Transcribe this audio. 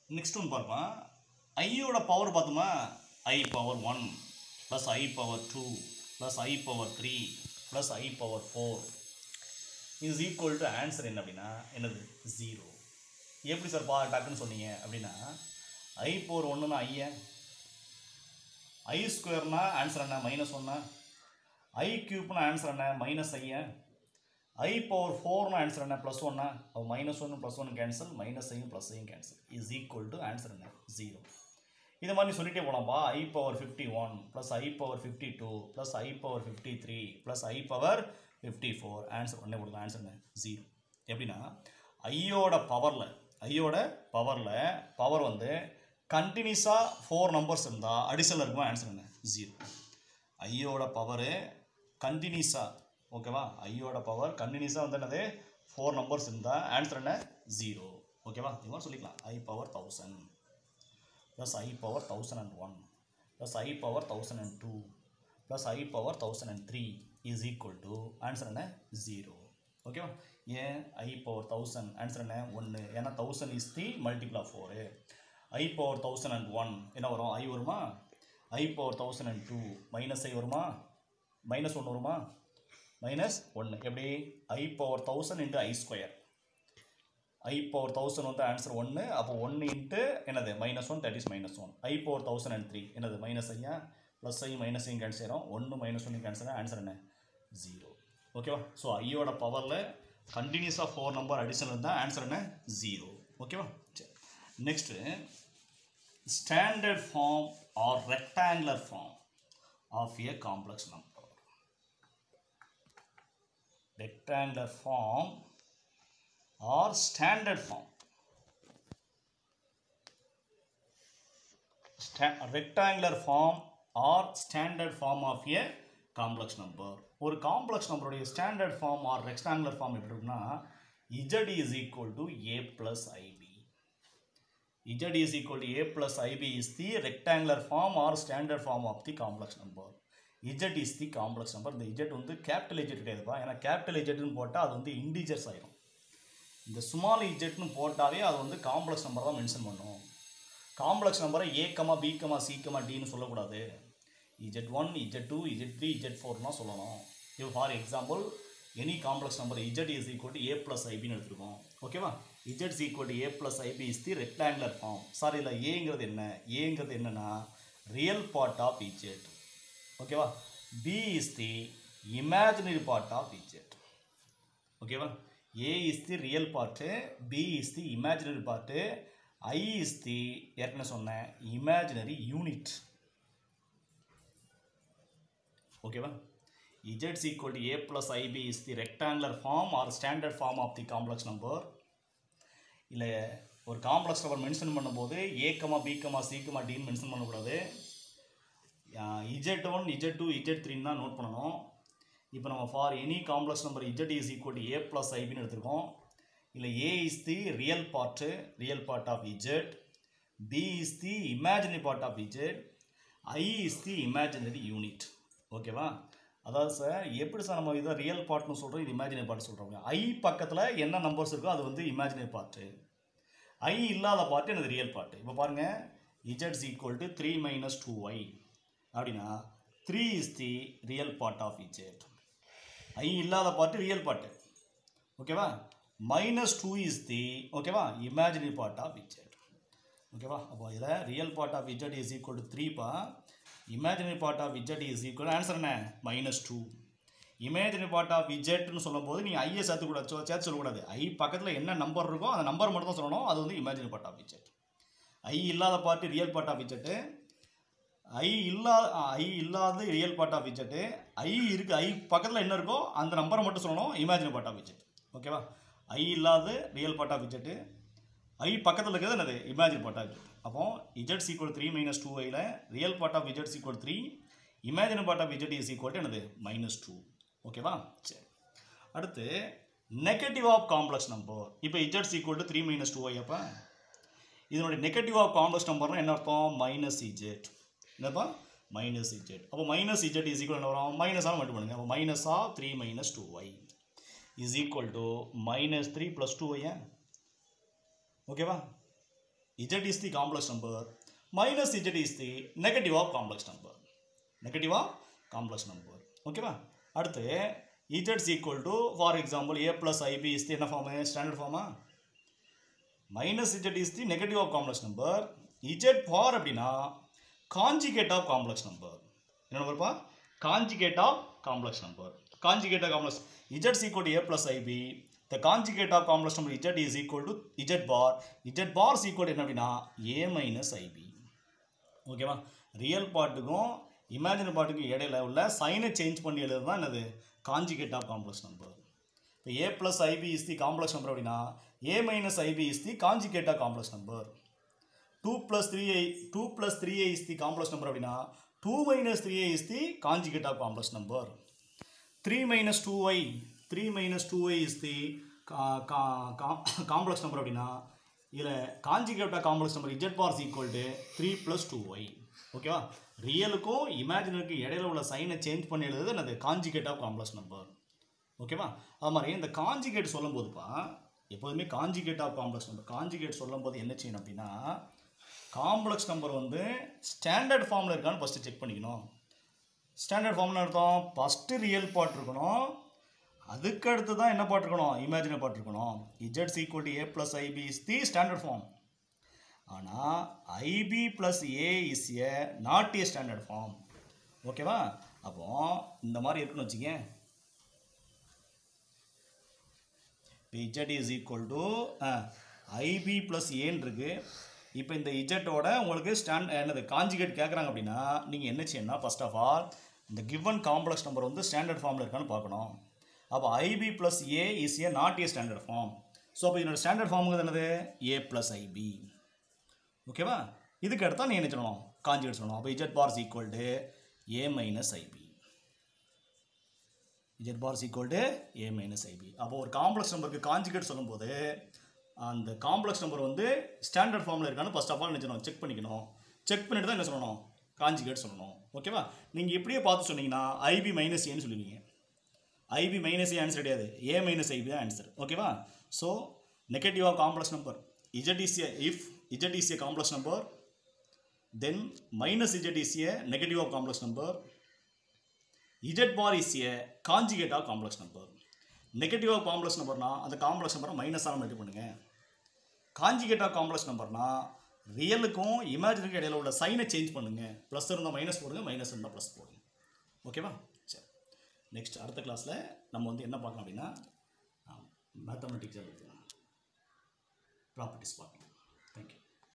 Next ஒன்று பார்ப்போம் ஐயோட பவர் பார்த்தோமா i power one plus i power two plus i power three plus i power four is equal to answer என்ன அப்படின்னா என்னது ஜீரோ எப்படி சார் பா டக்குன்னு சொன்னீங்க அப்படின்னா ஐ பவர் ஒன்றுனா ஐய ஐ ஸ்கொயர்னா ஆன்சர் என்ன மைனஸ் ஒன்னா ஐ க்யூப்னா ஆன்சர் என்ன மைனஸ் ஐய ஐ பவர் ஃபோர்னு ஆன்சர் என்ன ப்ளஸ் ஒன்னா அப்போ மைனஸ் ஒன்று ப்ளஸ் ஒன்று கேன்சல் மைனஸ் ஐயும் ப்ளஸ் ஐயும் cancel is equal to answer என்ன ஜீரோ இது மாதிரி சொல்லிட்டே போகலாம்ப்பா i power fifty one plus i power fifty two plus i power fifty three plus i power fifty four answer உடனே கொடுக்கும் ஆன்சர் என்ன ஜீரோ எப்படின்னா ஐயோட பவரில் ஐயோட பவரில் பவர் வந்து கண்டினியூஸாக ஃபோர் நம்பர்ஸ் இருந்தால் அடிஷனல் இருக்கும் ஆன்சர் என்ன ஜீரோ ஐயோட பவரு கண்டினியூஸாக ஓகேவா ஐயோட பவர் கண்டினியூஸாக வந்து என்னது ஃபோர் நம்பர்ஸ் இருந்தால் ஆன்சர் என்ன ஜீரோ ஓகேவா இது மாதிரி சொல்லிக்கலாம் i power thousand plus i power thousand and one plus i power thousand and two plus i power thousand and three is equal to answer என்ன ஜீரோ ஓகேவா ஏன் ஐ பவர் தௌசண்ட் ஆன்சர் என்ன ஒன்று ஏன்னா thousand is the multiple of four i power thousand and one என்ன வரும் i வருமா i power thousand and two minus i வருமா மைனஸ் ஒன்று வருமா மைனஸ் ஒன்று எப்படி i power thousand into i square i power thousand வந்து ஆன்சர் ஒன்று அப்போ ஒன்று இன்ட்டு என்னது minus one that is minus one i power thousand and three என்னது மைனஸ் ஐயா ப்ளஸ் ஐ மைனஸ் ஐயும் கேன்சல் ஆயிரும் ஒன்று மைனஸ் ஒன்று கேன்சல் ஆன்சர் என்ன ஜீரோ ஓகேவா ஸோ ஐயோட பவரில் கண்டினியூஸாக ஃபோர் நம்பர் அடிஷனல் இருந்தால் ஆன்சர் என்ன ஜீரோ ஓகேவா சரி next standard form or rectangular form of a complex number rectangular form or standard form. Sta- rectangular form or standard form of a complex number. ஒரு complex நம்பருடைய standard form or rectangular form எப்படி இருக்குன்னா z is equal to a plus i b z is equal to a plus i b is the rectangular form or standard form of the complex number z is the complex number இந்த z வந்து capital z கிடையாதுப்பா ஏன்னா capital இஜெட்னு போட்டால் அது வந்து integers ஆயிரும் இந்த small இஜெட்னு போட்டாவே அது வந்து காம்ப்ளெக்ஸ் நம்பர் தான் மென்ஷன் பண்ணும் காம்ப்ளெக்ஸ் நம்பரை a comma b comma c comma டின்னு சொல்லக்கூடாது z one z two z three z ஃபோர்னா சொல்லணும் இப்போ for example any complex number z is equal to a plus ஐபின்னு எடுத்துருக்கோம் ஓகேவா z equal to a plus i b is the rectangular form sir இதில் ஏங்கிறது என்ன ஏங்கிறது என்னன்னா ரியல் பார்ட் ஆஃப் இஜெட் ஓகேவா b is the imaginary part of z ஓகேவா a is the real part b is the imaginary part i is the ஏற்கனவே சொன்னேன் imaginary unit ஓகேவா இஜெட்ஸ் equal to a plus i b is the rectangular form or standard form of the complex number இல்லை ஒரு complex number mention பண்ணும்போது a comma b comma c comma டின்னு மென்ஷன் பண்ணக்கூடாது z one z two z த்ரீன்னு தான் நோட் பண்ணணும் இப்போ நம்ம for any complex number z is equal to a plus ஐபின்னு எடுத்திருக்கோம் இல்லை a is the real part real part of z b is the imaginary part of z i is the imaginary unit ஓகேவா அதாவது sir எப்படி sir நம்ம இதை real பார்ட்னு சொல்கிறோம் இது இமேஜினரி பார்ட் சொல்கிறோம் ஐ பக்கத்தில் என்ன நம்பர்ஸ் இருக்கோ அது வந்து இமேஜினரி பார்ட்டு ஐ இல்லாத பார்ட்டு எனது ரியல் பார்ட்டு இப்போ பாருங்கள் இஜெட்ஸ் equal to three minus two y அப்படின்னா three is the real part of z i இல்லாத பார்ட்டு ரியல் பார்ட்டு ஓகேவா மைனஸ் டூ இஸ் தி ஓகேவா இமேஜினரி பார்ட் ஆஃப் இஜெட் ஓகேவா அப்போ இதில் real part of z is equal to த்ரீப்பா imaginary part of z is equal answer என்ன minus two imaginary part of இஜெட்னு சொல்லும்போது நீங்கள் ஐயை சேர்த்து கூட சேர்த்து சொல்லக்கூடாது ஐ பக்கத்தில் என்ன நம்பர் இருக்கோ அந்த நம்பர் மட்டும் தான் சொல்லணும் அது வந்து imaginary part of z i இல்லாத part real part of z i இல்லா ஐ இல்லாத real part of z i இருக்கு ஐ பக்கத்தில் என்ன இருக்கோ அந்த நம்பரை மட்டும் சொல்லணும் இமேஜினரி பார்ட் ஆஃப் இஜெட் ஓகேவா ஐ இல்லாத real part of z i பக்கத்தில் இருக்கிறது என்னது இமேஜின் பார்ட் ஆஃப் இஜெட் அப்போ z equal three minus two ஐயில் real part of z equal three imaginary part of z is equal என்னது minus two ஓகேவா சரி அடுத்து நெகட்டிவ் ஆஃப் காம்ப்ளெக்ஸ் நம்பர் இப்போ z equal to three minus two i அப்போ இதனுடைய negative of complex நம்பர்னா என்ன அர்த்தம் மைனஸ் இஜெட் என்னப்பா மைனஸ் இஜெட் அப்போ மைனஸ் இஜெட் இஸ் ஈக்குவல் என்ன வரும் மைனஸாக மட்டும் பண்ணுங்க அப்போ minus of three minus two y is equal to minus three plus two ஒய்யா ஓகேவா z is the complex number minus z is the negative of complex number negative of complex number ஓகேவா அடுத்து z is equal to for example a plus ib is the என்ன form standard ஃபார்மா minus z is the negative of complex number z for அப்படின்னா conjugate of complex number என்ன நம்பர்ப்பா conjugate of complex number conjugate of complex z is equal to a plus ib the conjugate of complex number z is equal to z bar z bar is equal to என்ன அப்படின்னா a minus ib ஓகேவா real பார்ட்டுக்கும் imaginary பார்ட்டுக்கும் இடையில உள்ள சைனை change பண்ணி எழுதுறது தான் என்னது காஞ்சிகேட் ஆஃப் காம்ப்ளெக்ஸ் நம்பர் இப்போ a plus i b is the complex number அப்படின்னா a minus i b is the conjugate of complex number two plus three a two plus three a is the complex number அப்படின்னா two minus three a is the conjugate of complex number three minus two y three minus two y is the complex number அப்படின்னா இதில் காஞ்சிகேட்டா complex number z bar equal to three plus two y ஓகேவா ரியலுக்கும் இமேஜினரிக்கும் இடையில உள்ள சைனை change பண்ணி எழுதுறது என்னது காஞ்சிகேட் ஆஃப் காம்ப்ளெக்ஸ் நம்பர் ஓகேவா அது மாதிரி இந்த காஞ்சிகேட் சொல்லும் போதுப்பா எப்போதுமே conjugate of complex number conjugate சொல்லும் போது என்ன செய்யணும் அப்படின்னா காம்ப்ளெக்ஸ் நம்பர் வந்து ஸ்டாண்டர்ட் ஃபார்மில் இருக்கான்னு ஃபஸ்ட்டு செக் பண்ணிக்கணும் ஸ்டாண்டர்ட் ஃபார்ம்னு அர்த்தம் ஃபஸ்ட்டு ரியல் பார்ட் இருக்கணும் அதுக்கு அடுத்து தான் என்ன பார்ட் இருக்கணும் இமேஜினரி பார்ட் இருக்கணும் இஜெட்ஸ் equal to a plus i b is the standard form ஆனால் i b plus a is a not a standard form ஓகேவா அப்போ இந்த மாதிரி இருக்குன்னு வச்சுக்கேன் z is equal to i b plus ஏன்னு இருக்கு இப்போ இந்த இஜெட்டோட உங்களுக்கு ஸ்டாண்ட் என்னது காஞ்சிகேட் கேட்குறாங்க அப்படின்னா நீங்கள் என்ன செய்யணும்னா ஃபர்ஸ்ட் ஆஃப் ஆல் இந்த கிவன் காம்ப்ளெக்ஸ் நம்பர் வந்து ஸ்டாண்டர்ட் ஃபார்மில் இருக்கான்னு பார்க்கணும் அப்போ i b plus a is a not a standard form so அப்போ இதோட ஸ்டாண்டர்ட் ஃபார்முக்கு என்னது ஏ ப்ளஸ் ஐபி ஓகேவா இதுக்கு அடுத்தா நீ என்ன சொல்லணும் காஞ்சிகேட் சொல்லணும் அப்போ z bar equal to a minus i b z bar equal to a minus i b அப்போ ஒரு காம்ப்ளெக்ஸ் நம்பருக்கு காஞ்சிகேட் சொல்லும்போது அந்த காம்ப்ளெக்ஸ் நம்பர் வந்து ஸ்டாண்டர்ட் ஃபார்மில் இருக்கான்னு ஃபர்ஸ்ட் ஆஃப் ஆல் என்ன செய்யணும் செக் பண்ணிக்கணும் செக் பண்ணிட்டு தான் என்ன சொல்லணும் காஞ்சிகேட் சொல்லணும் ஓகேவா நீங்கள் இப்படியே பார்த்து சொன்னீங்கன்னா ஐபி மைனஸ் ஏன்னு சொல்லுவீங்க ஐபி மைனஸ் ஏ ஆன்சர் கிடையாது ஏ மைனஸ் ஐபி தான் ஆன்சர் ஓகேவா so negative of complex number z is a if z is a complex number then minus z is a negative of complex number z bar is a conjugate of complex number negative of complex நம்பர்னா அந்த complex நம்பரை மைனஸால் multi பண்ணுங்க conjugate of complex நம்பர்னா ரியலுக்கும் இமேஜினரிக்கும் இடையில உள்ள சைனை சேஞ்ச் பண்ணுங்க ப்ளஸ் இருந்தால் மைனஸ் போடுங்க மைனஸ் இருந்தால் ப்ளஸ் போடுங்க ஓகேவா சரி நெக்ஸ்ட் அடுத்த கிளாஸில் நம்ம வந்து என்ன பார்க்கலாம் அப்படின்னா மேத்தமெட்டிக்ஸ் ப்ராப்பர்ட்டிஸ் பார்க்கலாம்